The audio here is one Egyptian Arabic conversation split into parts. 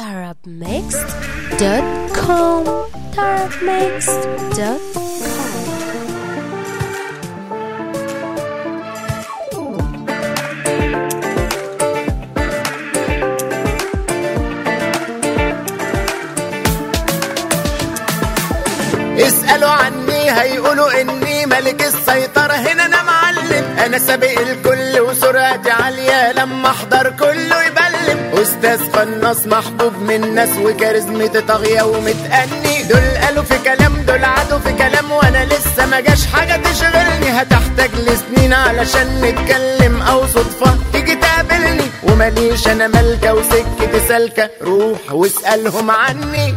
tarabmixed.com tarabmixed.com اسألوا عني هيقولوا اني ملك السيطرة هنا انا معلم انا سابق الكل وسرعتي عالية لما احضر كله يبلم استاذ قناص محبوب من الناس وكاريزمتي طاغية ومتأني دول قالوا في كلام دول عادوا في كلام وانا لسه ما جاش حاجة تشغلني هتحتاج لسنين علشان نتكلم او صدفة تيجي تقابلني وماليش انا ملكة وسكتي سالكة روح واسألهم عني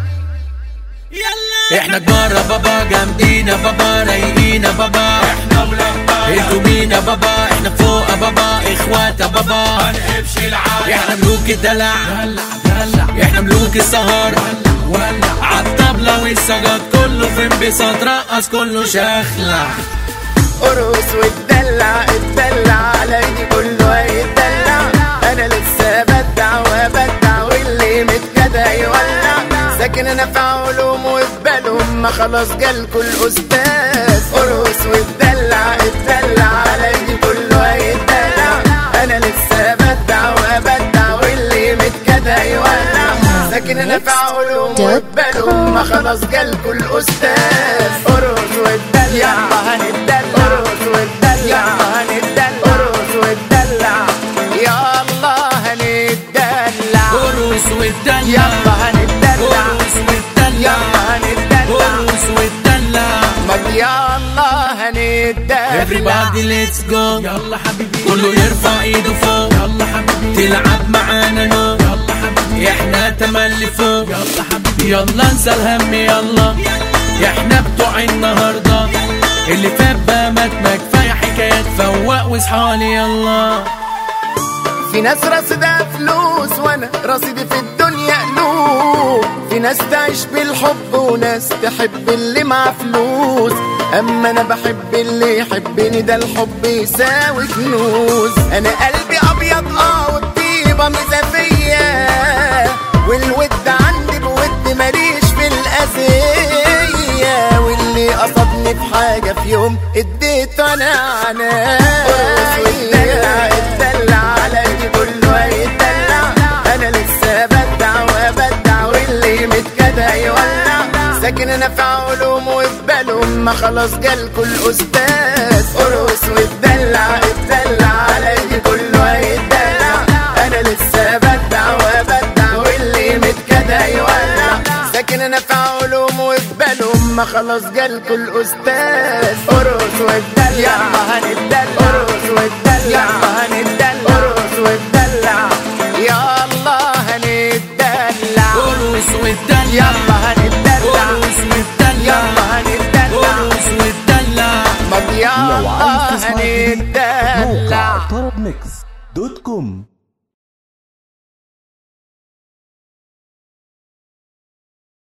احنا كبار يا بابا جامدين يا بابا رايقين يا بابا احنا ولاد انتوا مين يا بابا احنا فوق يا بابا اخوات يا بابا هنقفش العالم احنا ملوك الدلع احنا ملوك السهر عالطبلة والسجاد كله في انبساط رقص كله شخلع ارقص واتدلع اتدلع على ايدي كله هيتدلع انا لسه بدع وبدع واللي متجدع يولع ساكن انا في علوم وفي بالهم ما خلاص جالكوا الاستاذ ارقص واتدلع اتدلع على ايدي كله هيتدلع انا لسه بدع وبدع واللي متجدع يولع ساكن انا في علوم وفي بالهم ما خلاص جالكوا الاستاذ ارقص واتدلع يلا هنتدلع ارقص واتدلع يلا هنتدلع ارقص واتدلع يلا هنتدلع ارقص واتدلع يلا هنتدلع ارقص واتدلع يلا هنتدلع ارقص واتدلع ما يلا هنتدلع Everybody let's go يلا حبيبي كله يرفع ايده فوق يلا حبيبي تلعب معانا نو يلا حبيبي احنا تملي فوق يلا حبيبي يلا انسى الهم يلا احنا بتوع النهارده اللي فات بقى ماتنا كفايه حكايات فوق واصحالي يلا في ناس رصيدها فلوس وانا رصيدي في الدنيا قلوب في ناس تعيش بالحب وناس تحب اللي مع فلوس اما انا بحب اللي يحبني ده الحب يساوي كنوز انا قلبي ابيض اه والطيبه ميزه فيا والود عندي بود ماليش في الاذيه واللي قصدني في حاجه في يوم اديت انا عناية اتدلع على ايدي كله هيتدلع انا لسه بدع وبدع واللي متجدع يولع ساكن انا في علوم وفي بالهم ما خلاص جالكوا الاستاذ ارقص واتدلع اتدلع على ايدي كله هيتدلع انا لسه بدع وبدع واللي متجدع يولع ساكن انا في علوم وفي بالهم ما خلاص جالكوا الاستاذ ارقص واتدلع يلا هنتدلع ارقص واتدلع يلا هنتدلع ارقص واتدلع يلا هنتدلع ارقص واتدلع يلا هنتدلع ارقص واتدلع يلا هنتدلع ارقص واتدلع ما لو يلا عايز تسمع جديد موقع هنتدلع طرب ميكس دوت كوم